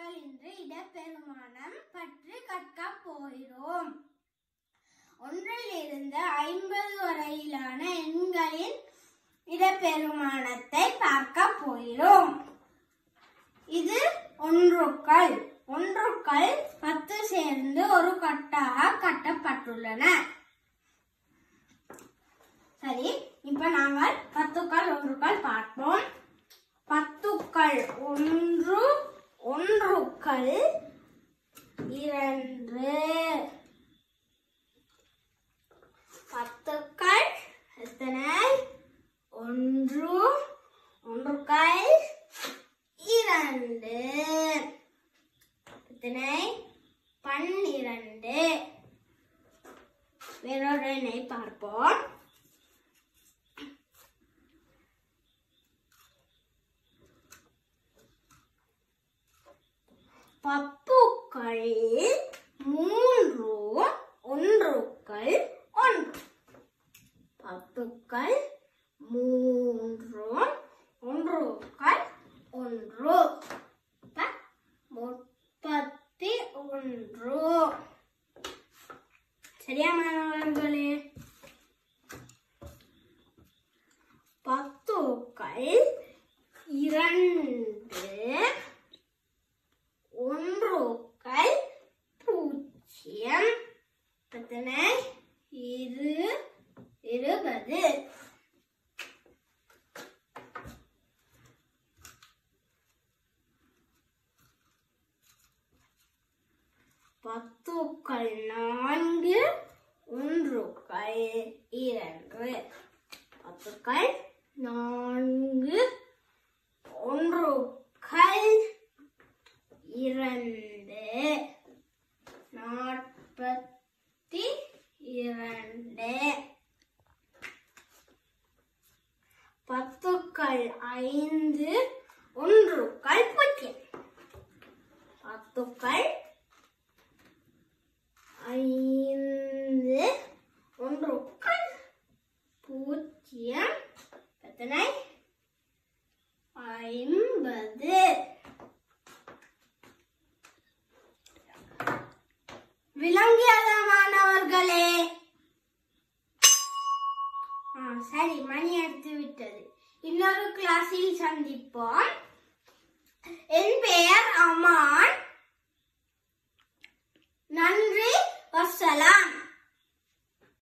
நாங்கள் இன்று இடப்பெருமானம் பற்றி கற்கப் போகிறோம் ஒன்றில் இருந்து ஐம்பது வரையிலான எண்களின் இடப்பெருமானத்தை பார்க்க போகிறோம் இது ஒன்றுக்கள் ஒன்றுக்கள் பத்து சேர்ந்து ஒரு கட்டாக கட்டப்பட்டுள்ளன சரி இப்ப நாங்கள் பத்துக்கள் ஒன்றுக்கள் பார்ப்போம் பத்துக்கள் ஒன்று ஒன்றுக்கள் இரண்டு பத்துக்கள் எத்தனை ஒன்று ஒன்றுக்கள் இரண்டு எத்தனை பன்னிரண்டு வேறொரு எண்ணை பார்ப்போம் பப்புக்கள் மூன்று ஒன்றுக்கள் ஒன்று பத்துக்கள் மூன்று ஒன்றுக்கள் ஒன்று அப்ப முப்பத்தி ஒன்று சரியா மாணவர்களே பத்துக்கள் இரண்டு ஒன்றுக்கள் பூஜ்ஜியம் எத்தனை இரு இருபது பத்துக்கள் நான்கு ஒன்றுக்கள் இரண்டு பத்துக்கள் நான்கு ஒன்றுக்கள் இரண்டு நாற்பத்தி இரண்டு பத்துக்கள் ஐந்து ஒன்றுக்கள் பூஜ்ஜியம் பத்துக்கள் ஐந்து ஒன்றுக்கள் பூஜ்ஜியம் எத்தனை ஐம்பது விளங்கியதா மாணவர்களே ஆ, சரி மணி எடுத்து விட்டது இன்னொரு கிளாஸில் சந்திப்போம் என் பெயர் அமான் நன்றி வசலாம்